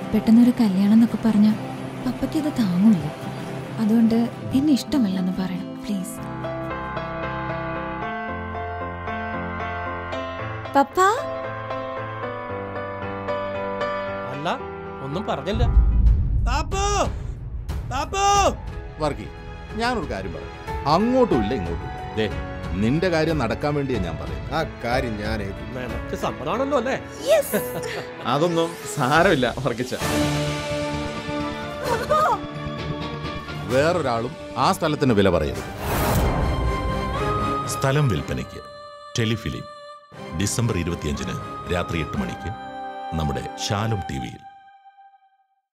പെട്ടെന്നൊരു കല്യാണം എന്നൊക്കെ പറഞ്ഞ പപ്പയ്ക്ക് അത് താങ്ങൂല അതുകൊണ്ട് എന്നെ ഇഷ്ടമല്ലെന്ന് പറയണം പ്ലീസ് പപ്പ അല്ല ഒന്നും പറഞ്ഞില്ല പാപ്പു പാപ്പു വർഗി ഞാനൊരു കാര്യം പറയാം അങ്ങോട്ടും ഇല്ല ഇങ്ങോട്ടും ഇല്ല ദേ നിന്റെ കാര്യം നടക്കാൻ വേണ്ടിയാ ഞാൻ പറയും ആ കാര്യം ഞാൻ ഏറ്റു നിനക്ക് സമ്മതമാണല്ലോ അല്ലേ അതൊന്നും സാരമില്ല വർഗിച്ച വേറൊരാളും ആ സ്ഥലത്തിന് വില പറയരുത് സ്ഥലം വിൽപ്പനയ്ക്ക് ടെലിഫിലിം ഡിസംബർ ഇരുപത്തിയഞ്ചിന് രാത്രി എട്ട് മണിക്ക് നമ്മുടെ ശാലും ടി വിയിൽ